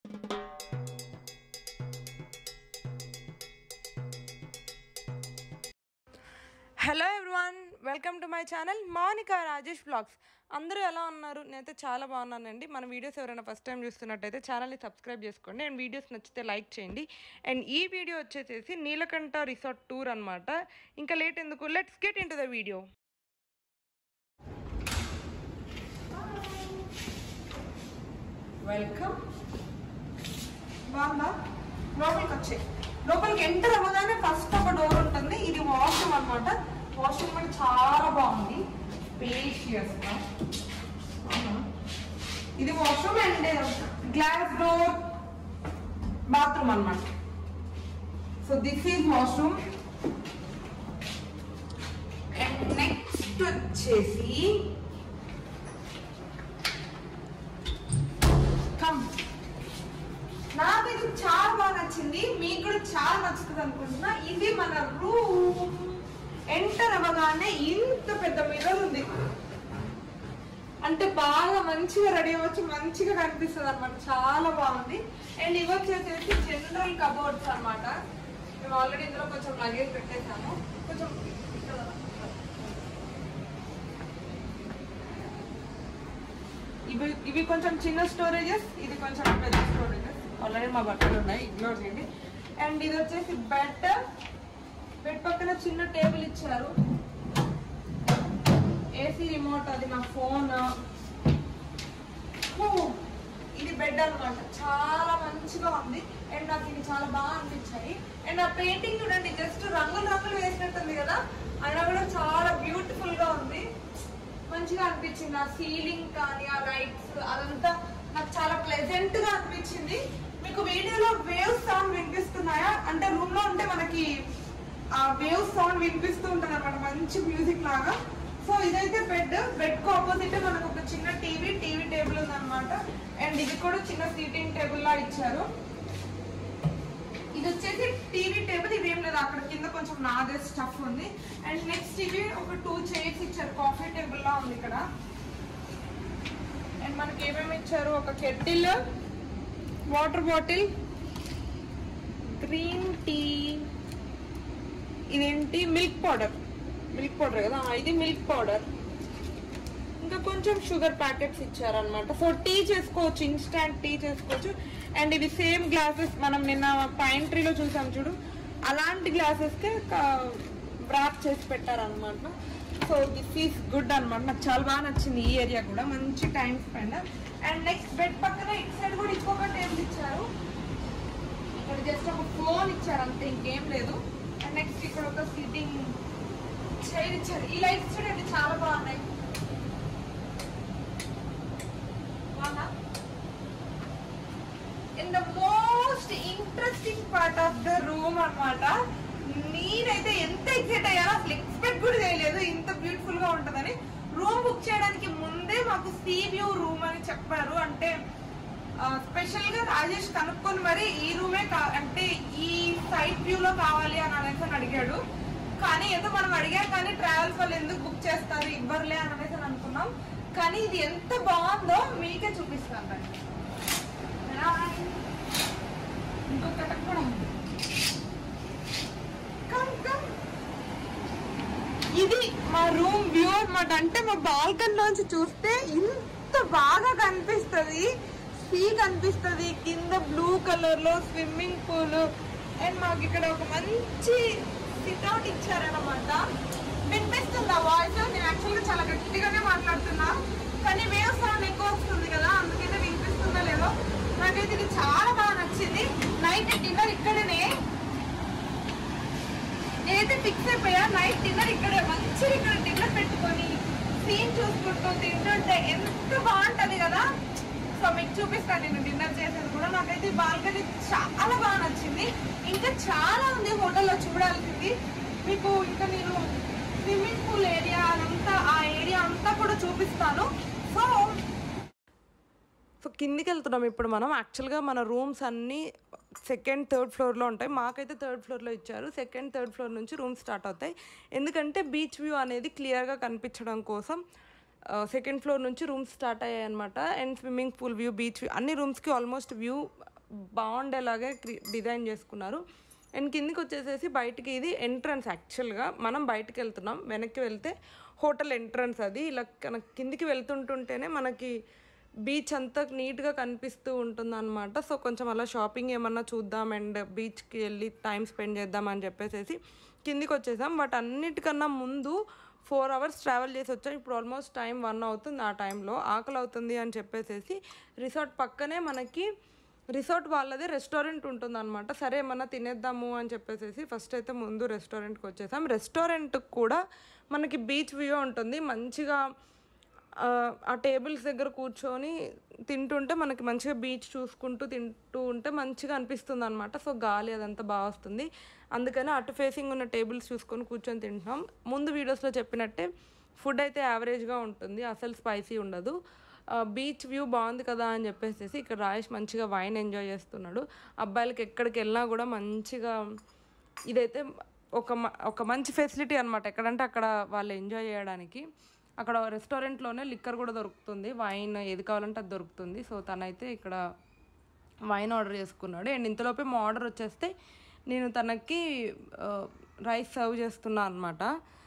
Hello everyone welcome to my channel Mounika Rajesh blogs అందరూ ఎలా ఉన్నారు నేనైతే చాలా బాగున్నానండి మన వీడియోస్ ఎవరైనా ఫస్ట్ టైం చూస్తున్నట్టయితే ఛానల్ని సబ్స్క్రైబ్ చేసుకోండి అండ్ వీడియోస్ నచ్చితే లైక్ చేయండి అండ్ ఈ వీడియో వచ్చేసేసి నీలకంఠ రిసార్ట్ టూర్ అనమాట ఇంకా లేట్ ఎందుకు let's get into the video welcome బాగుందా లోపలికి వచ్చే లోపలికి ఎంటర్ అవ్వగానే ఫస్ట్ ఒక డోర్ ఉంటుంది ఇది వాష్రూమ్ అన్నమాట వాష్రూమ్ కూడా చాలా బాగుంది స్పేషియస్ గా అవునా? ఇది washroom and glass door bathroom అన్నమాట so this is washroom and next వచ్చేసి కమ్ నాకు ఇది చాలా బాగా నచ్చింది మీకు కూడా చాలా నచ్చుతుంది అనుకుంటున్నా ఇది మన రూమ్ ఎంటర్ అవ్వగానే ఇంత పెద్ద మిర్రర్ ఉంది అంటే బాగా మంచిగా రెడీ అవ్వచ్చు మంచిగా కనిపిస్తుంది అనమాట చాలా బాగుంది అండ్ ఇవి వచ్చేసేసి జనరల్ కబోర్డ్స్ అన్నమాట మేము ఆల్రెడీ ఇందులో కొంచెం లగేజ్ పెట్టేసాము కొంచెం ఇక్కడ ఇవి ఇవి కొంచెం చిన్న స్టోరేజెస్ ఇది కొంచెం పెద్ద స్టోరేజెస్ ఆల్రెడీ మా బట్టలు ఉన్నాయి ఇగ్నోర్ చేయండి అండ్ ఇది వచ్చేసి బెడ్ బెడ్ పక్కన చిన్న టేబుల్ ఇచ్చారు ఏసీ రిమోట్ అది నా ఫోన్ ఇది బెడ్ అన్నమాట చాలా మంచిగా ఉంది అండ్ నాకు ఇది చాలా బాగా అనిపించాయి అండ్ ఆ పెయింటింగ్ చూడండి జస్ట్ రంగులు రంగులు వేసినట్టుంది కదా అయినా కూడా చాలా బ్యూటిఫుల్ గా ఉంది మంచిగా అనిపించింది ఆ సీలింగ్ కానీ ఆ లైట్స్ అదంతా నాకు చాలా ప్లెజెంట్ గా అనిపించింది మీకు వీడియోలో వేవ్ సౌండ్ వినిపిస్తున్నాయా అంటే రూమ్ లో ఉంటే మనకి ఆ వేవ్ సౌండ్ వినిపిస్తూ ఉంటుంది అనమాట మంచి మ్యూజిక్ లాగా సో ఇదైతే బెడ్ బెడ్ కు ఆపోజిట్ మనకు ఒక చిన్న టీవీ టీవీ టేబుల్ ఉందన్నమాట అండ్ ఇది కూడా చిన్న సీటింగ్ టేబుల్ లా ఇచ్చారు ఇది వచ్చేసి టీవీ టేబుల్ ఇదేం లేదు అక్కడ కింద కొంచెం నాదే స్టఫ్ ఉంది అండ్ నెక్స్ట్ ఇవి ఒక టూ చైర్స్ ఇచ్చారు కాఫీ టేబుల్ లా ఉంది ఇక్కడ అండ్ మనకి ఏమేమి ఇచ్చారు ఒక kettle water bottle green tea ఇదేంటి మిల్క్ పౌడర్ మిల్క్ పౌడర్ కదా ఆ, ఇది మిల్క్ పౌడర్ ఇంకా కొంచెం షుగర్ ప్యాకెట్స్ ఇచ్చారనమాట సో టీ చేసుకోవచ్చు ఇన్స్టాంట్ టీ చేసుకోవచ్చు అండ్ ఇవి సేమ్ గ్లాసెస్ మనం నిన్న పైన్ ట్రీలో చూసాం చూడు అలాంటి గ్లాసెస్ కి వ్రాప్ చేసి పెట్టారనమాట సో దిస్ ఈస్ గుడ్ అనమాట నాకు చాలా బాగా నచ్చింది ఈ ఏరియా కూడా మంచి time spend and next bed పక్కన ఇటు సైడ్ కూడా ఇంకొక టేబుల్ ఇచ్చారు ఇక్కడ జస్ట్ ఒక ఫోన్ ఇచ్చారు అంతే ఇంకేం లేదు అండ్ నెక్స్ట్ ఇక్కడ ఒక సీటింగ్ చైర్ ఇచ్చారు ఈ లైట్స్ చూడండి చాలా బాగున్నాయి బాగుందా in the most interesting part of the room అన్నమాట నేనైతే ఎంత ఎక్సైట్ అయ్యానో అసలు ఎక్స్పెక్ట్ కూడా చేయలేదు ఇంత బ్యూటిఫుల్ గా ఉంటుందని రూమ్ బుక్ చేయడానికి ముందే మాకు సీ వ్యూ రూమ్ అని చెప్పారు అంటే స్పెషల్ గా రాజేష్ కనుక్కొని మరి ఈ రూమే కా- అంటే ఈ సైడ్ వ్యూ లో కావాలి అని అనేసి అని అడిగాడు కానీ ఏదో మనం అడిగాం కానీ ట్రావెల్స్ వాళ్ళు ఎందుకు బుక్ చేస్తారు ఇవ్వర్లే అని అనేసి అని అనుకున్నాం కానీ ఇది ఎంత బాగుందో మీకే చూపిస్తాను రండి. హాయ్. ఇంకొకటి కూడా ఉంది. Come, come. ఇది మా రూమ్ వ్యూ అన్నమాట అంటే మా బాల్కన్ లోంచి చూస్తే ఇంత బాగా కనిపిస్తది సీ కనిపిస్తది కింద బ్లూ కలర్ లో స్విమ్మింగ్ పూల్ అండ్ మాకు ఇక్కడ ఒక మంచి సిట్అవుట్ ఇచ్చారనమాట వినిపిస్తుంది ఆ వాయిస్ నేను యాక్చువల్గా చాలా గట్టిగానే మాట్లాడుతున్నా కానీ వేవ్ సౌండ్ ఎక్కువ వస్తుంది కదా అందుకైతే వినిపిస్తుందో లేదో నాకైతే ఇది చాలా బాగా నచ్చింది నైట్ డిన్నర్ ఇక్కడనే నేనైతే ఫిక్స్ అయిపోయా నైట్ డిన్నర్ ఇక్కడ మంచిగా ఇక్కడ డిన్నర్ పెట్టుకొని సీన్ చూసుకుంటూ తింటుంటే ఎంత బాగుంటది కదా సో మీకు చూపిస్తాను నేను డిన్నర్ చేసేది కూడా నాకైతే ఈ బాల్కనీ చాలా బాగా నచ్చింది ఇంకా చాలా ఉంది హోటల్లో చూడాల్సింది మీకు ఇంకా నేను స్విమ్మింగ్ పూల్ ఏరియా అదంతా ఆ ఏరియా అంతా కూడా చూపిస్తాను సో సో కిందికి వెళ్తున్నాం ఇప్పుడు మనం యాక్చువల్గా మన రూమ్స్ అన్నీ సెకండ్ థర్డ్ ఫ్లోర్లో ఉంటాయి మాకైతే థర్డ్ ఫ్లోర్లో ఇచ్చారు సెకండ్ థర్డ్ ఫ్లోర్ నుంచి రూమ్స్ స్టార్ట్ అవుతాయి ఎందుకంటే బీచ్ వ్యూ అనేది క్లియర్గా కనిపించడం కోసం సెకండ్ ఫ్లోర్ నుంచి రూమ్స్ స్టార్ట్ అయ్యాయి అనమాట and swimming pool view beach view అన్ని రూమ్స్కి ఆల్మోస్ట్ వ్యూ బాగుండేలాగే క్రి డిజైన్ చేసుకున్నారు అండ్ కిందికి వచ్చేసేసి బయటికి ఇది ఎంట్రన్స్ యాక్చువల్గా మనం బయటికి వెళ్తున్నాం వెనక్కి వెళ్తే హోటల్ ఎంట్రన్స్ అది ఇలా కన కిందికి వెళ్తుంటుంటేనే మనకి బీచ్ అంతా నీట్గా కనిపిస్తూ ఉంటుంది అనమాట సో కొంచెం అలా షాపింగ్ ఏమన్నా చూద్దాం అండ్ బీచ్కి వెళ్ళి టైం స్పెండ్ చేద్దాం అని చెప్పేసి కిందికి వచ్చేసాం బట్ అన్నిటికన్నా ముందు ఫోర్ అవర్స్ ట్రావెల్ చేసి వచ్చాం ఇప్పుడు ఆల్మోస్ట్ టైం వన్ అవుతుంది ఆ టైంలో ఆకలి అవుతుంది అని చెప్పేసి రిసార్ట్ పక్కనే మనకి రిసార్ట్ వాళ్ళది రెస్టారెంట్ ఉంటుంది అనమాట సరే ఏమన్నా తినేద్దాము అని చెప్పేసి ఫస్ట్ అయితే ముందు రెస్టారెంట్కి వచ్చేసాం రెస్టారెంట్ కూడా మనకి బీచ్ వ్యూ ఉంటుంది మంచిగా ఆ, ఆ టేబుల్స్ దగ్గర కూర్చొని తింటుంటే మనకి మంచిగా బీచ్ చూసుకుంటూ తింటూ ఉంటే మంచిగా అనిపిస్తుంది అనమాట సో గాలి అదంతా బాగా వస్తుంది అందుకని అటు ఫేసింగ్ ఉన్న టేబుల్స్ చూసుకొని కూర్చొని తింటున్నాం ముందు వీడియోస్లో చెప్పినట్టే ఫుడ్ అయితే యావరేజ్గా ఉంటుంది అసలు స్పైసీ ఉండదు బీచ్ వ్యూ బాగుంది కదా అని చెప్పేసి ఇక్కడ రాయేష్ మంచిగా వైన్ ఎంజాయ్ చేస్తున్నాడు అబ్బాయిలకి ఎక్కడికి వెళ్ళినా కూడా మంచిగా ఇదైతే ఒక మ- ఒక మంచి ఫెసిలిటీ అనమాట ఎక్కడంటే అక్కడ వాళ్ళు ఎంజాయ్ చేయడానికి అక్కడ రెస్టారెంట్లోనే లిక్కర్ కూడా దొరుకుతుంది వైన్ ఏది కావాలంటే అది దొరుకుతుంది సో తనైతే ఇక్కడ వైన్ ఆర్డర్ చేసుకున్నాడు అండ్ ఇంతలోపే మా ఆర్డర్ వచ్చేస్తే నేను తనకి రైస్ సర్వ్ చేస్తున్నా అనమాట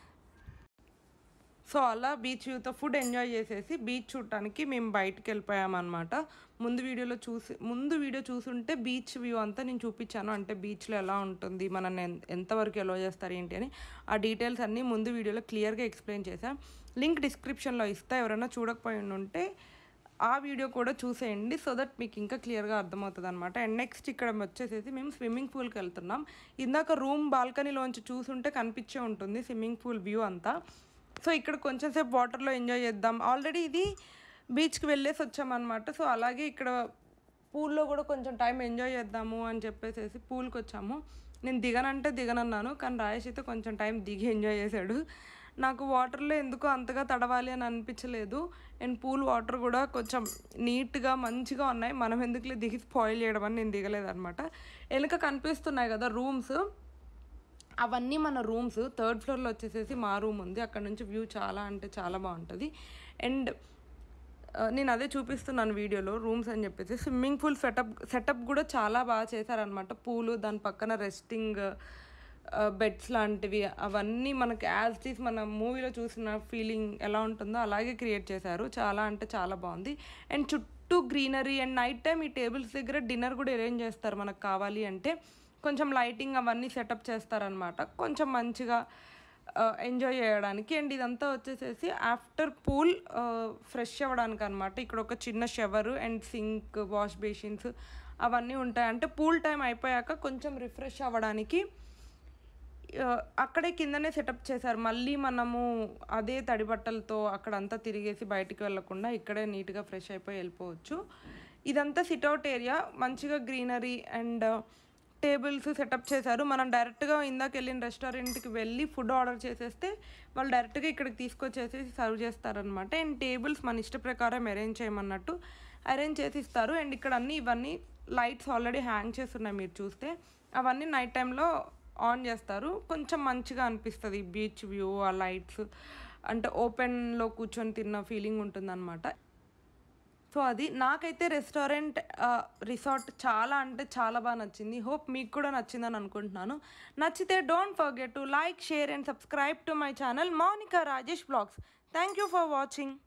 సో అలా బీచ్ వ్యూతో ఫుడ్ ఎంజాయ్ చేసేసి బీచ్ చూడటానికి మేము బయటికి వెళ్ళిపోయామన్నమాట ముందు వీడియోలో చూసి ముందు వీడియో చూసుంటే బీచ్ వ్యూ అంతా నేను చూపించాను అంటే బీచ్లో ఎలా ఉంటుంది మనల్ని ఎన్- ఎంతవరకు ఎలో చేస్తారు ఏంటి అని ఆ డీటెయిల్స్ అన్నీ ముందు వీడియోలో క్లియర్గా ఎక్స్ప్లెయిన్ చేశాను లింక్ డిస్క్రిప్షన్లో ఇస్తా ఎవరైనా చూడకపోయి ఉంటే ఆ వీడియో కూడా చూసేయండి సో దట్ మీకు ఇంకా క్లియర్గా అర్థమవుతుంది అనమాట అండ్ నెక్స్ట్ ఇక్కడ వచ్చేసేసి మేము స్విమ్మింగ్ పూల్కి వెళ్తున్నాం ఇందాక రూమ్ బాల్కనీలోంచి చూసుంటే కనిపించే ఉంటుంది స్విమ్మింగ్ పూల్ వ్యూ అంతా సో ఇక్కడ కొంచెం సేపు వాటర్లో ఎంజాయ్ చేద్దాం ఆల్రెడీ ఇది బీచ్కి వెళ్ళేసి వచ్చామన్నమాట సో అలాగే ఇక్కడ పూల్లో కూడా కొంచెం టైం ఎంజాయ్ చేద్దాము అని చెప్పేసి పూల్కి వచ్చాము నేను దిగనంటే దిగనన్నాను కానీ రాయేష్ అయితే కొంచెం టైం దిగి ఎంజాయ్ చేశాడు నాకు వాటర్లో ఎందుకో అంతగా తడవాలి అని అనిపించలేదు అండ్ పూల్ వాటర్ కూడా కొంచెం నీట్గా మంచిగా ఉన్నాయి మనం ఎందుకులే దిగి స్పాయిల్ చేయడం అని నేను దిగలేదు అనమాట వెనుక కనిపిస్తున్నాయి కదా రూమ్స్ అవన్నీ మన రూమ్స్ థర్డ్ ఫ్లోర్లో వచ్చేసేసి మా రూమ్ ఉంది అక్కడ నుంచి వ్యూ చాలా అంటే చాలా బాగుంటుంది అండ్ ఆ, నేను అదే చూపిస్తున్నాను వీడియోలో రూమ్స్ అని చెప్పేసి స్విమ్మింగ్ పూల్ సెటప్ సెటప్ కూడా చాలా బాగా చేశారనమాట పూలు దాని పక్కన రెస్టింగ్ బెడ్స్ లాంటివి అవన్నీ మనకి యాజ్ టీస్ మన మూవీలో చూసిన ఫీలింగ్ ఎలా ఉంటుందో అలాగే క్రియేట్ చేశారు చాలా అంటే చాలా బాగుంది అండ్ చుట్టూ గ్రీనరీ అండ్ నైట్ టైం ఈ టేబుల్స్ దగ్గర డిన్నర్ కూడా అరేంజ్ చేస్తారు మనకు కావాలి అంటే కొంచెం లైటింగ్ అవన్నీ సెటప్ చేస్తారనమాట కొంచెం మంచిగా ఎంజాయ్ చేయడానికి అండ్ ఇదంతా వచ్చేసేసి ఆఫ్టర్ పూల్ ఫ్రెష్ అవ్వడానికి అనమాట ఇక్కడ ఒక చిన్న shower and sink wash basins అవన్నీ ఉంటాయి అంటే పూల్ టైం అయిపోయాక కొంచెం రిఫ్రెష్ అవ్వడానికి ఆ, అక్కడే కిందనే సెటప్ చేశారు మళ్ళీ మనము అదే తడి బట్టలతో అక్కడంతా తిరిగేసి బయటికి వెళ్ళకుండా ఇక్కడే నీట్గా ఫ్రెష్ అయిపోయి వెళ్ళిపోవచ్చు ఇదంతా సిట్అవుట్ ఏరియా మంచిగా గ్రీనరీ అండ్ టేబుల్స్ సెటప్ చేశారు మనం డైరెక్ట్గా ఇందాక వెళ్ళిన రెస్టారెంట్కి వెళ్ళి ఫుడ్ ఆర్డర్ చేసేస్తే వాళ్ళు డైరెక్ట్గా ఇక్కడికి తీసుకొచ్చేసి సర్వ్ చేస్తారనమాట అండ్ టేబుల్స్ మన ఇష్ట ప్రకారం అరేంజ్ చేయమన్నట్టు అరేంజ్ చేసి ఇస్తారు అండ్ ఇక్కడ అన్ని ఇవన్నీ లైట్స్ ఆల్రెడీ హ్యాంగ్ చేస్తున్నాయి మీరు చూస్తే అవన్నీ నైట్ టైంలో ఆన్ చేస్తారు కొంచెం మంచిగా అనిపిస్తుంది బీచ్ వ్యూ ఆ లైట్స్ అంటే ఓపెన్లో కూర్చొని తిన్న ఫీలింగ్ ఉంటుందన్నమాట సో అది నాకైతే రెస్టారెంట్ రిసార్ట్ చాలా అంటే చాలా బాగా నచ్చింది హోప్ మీకు కూడా నచ్చిందని అనుకుంటున్నాను నచ్చితే don't forget to like share and subscribe to my channel Mounika Rajesh blogs thank you for watching